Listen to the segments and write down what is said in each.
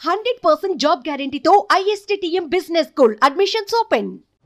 hundred percent job గ్యారంటీతో ISTTM business school admissions open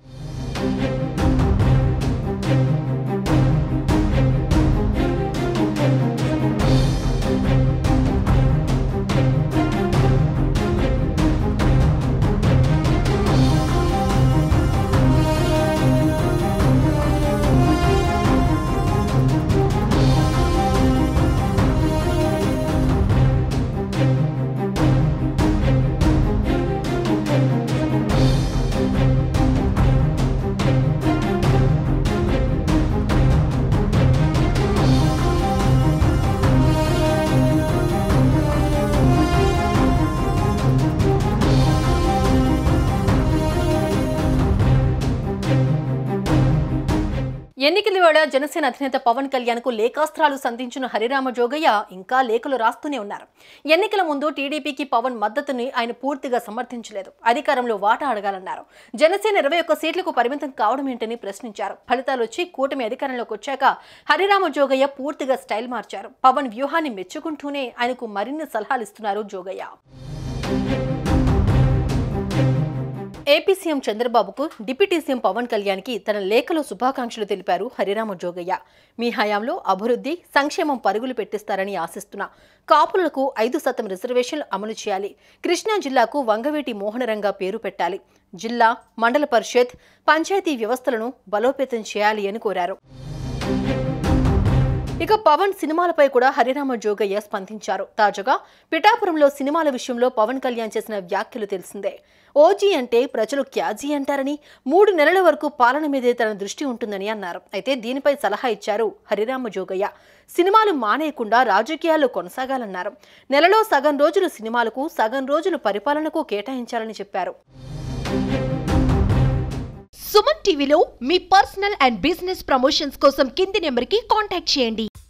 ఎన్నికల వేళ జనసేన అధినేత పవన్ కళ్యాణ్ కు లేఖాస్త్రాలు సంధించిన హరిరామ జోగయ్య ఇంకా లేఖలు రాస్తూనే ఉన్నారు ఎన్నికల ముందు టీడీపీకి పవన్ మద్దతుని ఆయన పూర్తిగా సమర్థించలేదు అధికారంలో వాటా అడగాలన్నారు జనసేన ఇరవై ఒక్క సీట్లకు పరిమితం కావడం ఏంటని ప్రశ్నించారు ఫలితాలు వచ్చి కూటమి అధికారంలోకి వచ్చాక హరిరామ జోగయ్య పూర్తిగా స్టైల్ మార్చారు పవన్ వ్యూహాన్ని మెచ్చుకుంటూనే ఆయనకు మరిన్ని సలహాలు ఇస్తున్నారు జోగయ్య ఏపీ సీఎం చంద్రబాబుకు డిప్యూటీ సీఎం పవన్ కళ్యాణ్కి తన లేఖలో శుభాకాంక్షలు తెలిపారు హరిరామ జోగయ్య మీ హయాంలో అభివృద్ధి సంక్షేమం పరుగులు పెట్టిస్తారని ఆశిస్తున్నా కాపులకు ఐదు శాతం రిజర్వేషన్లు అమలు చేయాలి కృష్ణా జిల్లాకు వంగవేటి మోహనరంగా పేరు పెట్టాలి జిల్లా మండల పరిషత్ పంచాయతీ వ్యవస్థలను బలోపేతం చేయాలి అని కోరారు ఇక పవన్ సినిమాలపై కూడా హరిరామ జోగయ్య స్పందించారు తాజాగా పిఠాపురంలో సినిమాల విషయంలో పవన్ కళ్యాణ్ చేసిన వ్యాఖ్యలు తెలిసిందే ఓజీ అంటే ప్రజలు క్యాజీ అంటారని మూడు నెలల వరకు పాలన మీదే తన దృష్టి ఉంటుందని అన్నారు అయితే దీనిపై సలహా ఇచ్చారు హరిరామ జోగయ్య సినిమాలు మానేయకుండా రాజకీయాల్లో కొనసాగాలన్నారు నెలలో సగం రోజులు సినిమాలకు సగం రోజులు పరిపాలనకు కేటాయించాలని చెప్పారు సుమన్ టీవీలో మీ పర్సనల్ అండ్ బిజినెస్ ప్రమోషన్స్ కోసం కింది నెంబర్కి కాంటాక్ట్ చేయండి